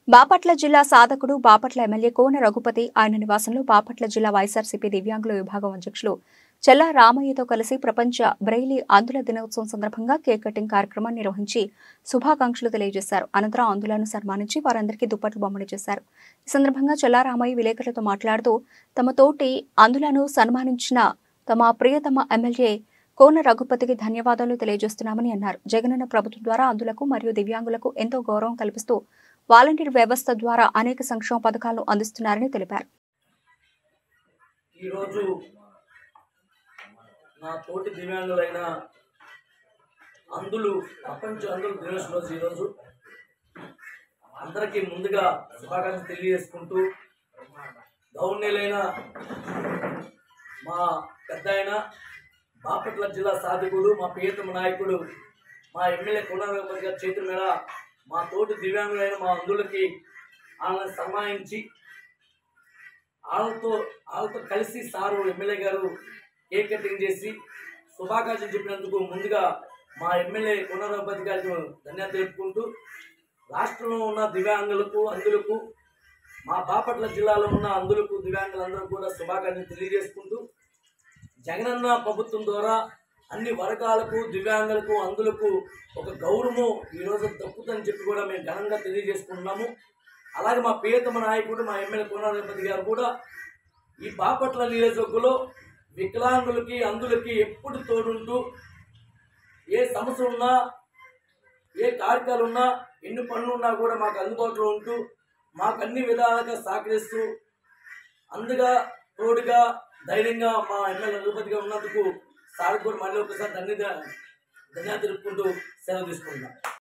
బాపట్ల జిల్లా సాధకుడు బాపట్ల ఎమ్మెల్యే కోన రఘుపతి ఆయన నివాసంలో బాపట్ల జిల్లా వైఎస్ఆర్సీపీ దివ్యాంగుల విభాగం అధ్యక్షులు చెల్లా రామయ్యతో కలిసి ప్రపంచ బ్రెయిలీ ఆందుల దినోత్సవం సందర్భంగా కేక్ కటింగ్ కార్యక్రమాన్ని నిర్వహించి శుభాకాంక్షలు తెలియజేశారు అనంతరం ఆందులను సన్మానించి వారందరికీ దుప్పట్లు బొమ్మలు చేశారు ఈ సందర్భంగా చెల్లా రామయ్య విలేకరులతో మాట్లాడుతూ తమ తోటి అందులను సన్మానించిన తమ ప్రియతమ ఎమ్మెల్యే కోన రఘుపతికి ధన్యవాదాలు తెలియజేస్తున్నామని అన్నారు జగనన్న ప్రభుత్వం ద్వారా అందులకు మరియు దివ్యాంగులకు ఎంతో గౌరవం కల్పిస్తూ వాలంటీర్ వ్యవస్థ ద్వారా అనేక సంక్షేమ పథకాలను అందిస్తున్నారని తెలిపారు ఈరోజు నా తోటి దివ్యాంగులైన అందులు ప్రపంచ అందులు దినోత్సవం రోజు ఈరోజు అందరికీ ముందుగా శుభాకాంక్షలు తెలియజేసుకుంటూ గౌన్యులైన మా పెద్ద ఆయన బాపట్ల జిల్లా సాధకుడు మా ప్రియతమ నాయకుడు మా ఎమ్మెల్యే కొనరపతి గారి చేతుల మీద మా తోటి దివ్యాంగులైన మా అందులకి వాళ్ళని సన్మానించి వాళ్ళతో వాళ్ళతో కలిసి sir MLA garu cake cutting చేసి శుభాకాంక్షలు చెప్పినందుకు ముందుగా మా ఎమ్మెల్యే పునరుపతి గారికి ధన్యవాదాలు తెలుపుకుంటూ రాష్ట్రంలో ఉన్న దివ్యాంగులకు అందులకు మా బాపట్ల జిల్లాలో ఉన్న అందులకు దివ్యాంగులందరూ కూడా శుభాకాంక్షలు తెలియజేసుకుంటూ జగనన్న ప్రభుత్వం ద్వారా అన్ని వర్గాలకు దివ్యాంగులకు అందులకు ఒక గౌరవం ఈరోజు దక్కుతుందని చెప్పి కూడా మేము ఘనంగా తెలియజేసుకుంటున్నాము అలాగే మా ప్రియతమ నాయకుడు మా ఎమ్మెల్యే కోనాధిపతి గారు కూడా ఈ బాపట్ల నియోజకవర్గంలో వికలాంగులకి అందులకి ఎప్పుడు తోడుంటూ ఏ సమస్య ఉన్నా ఏ కార్యక్రమాలు ఉన్నా ఎన్ని పనులు ఉన్నా కూడా మాకు అందుబాటులో ఉంటూ మాకు అన్ని విధాలుగా సహకరిస్తూ అందుగా తోడుగా ధైర్యంగా మా ఎమ్మెల్యే రఘుపతిగా ఉన్నందుకు సార్ కూడా మళ్ళీ ఒకసారి ధన్యవాదాలు ధన్యవాదాలు తెలుపుకుంటూ సెలవు తీసుకుంటున్నాం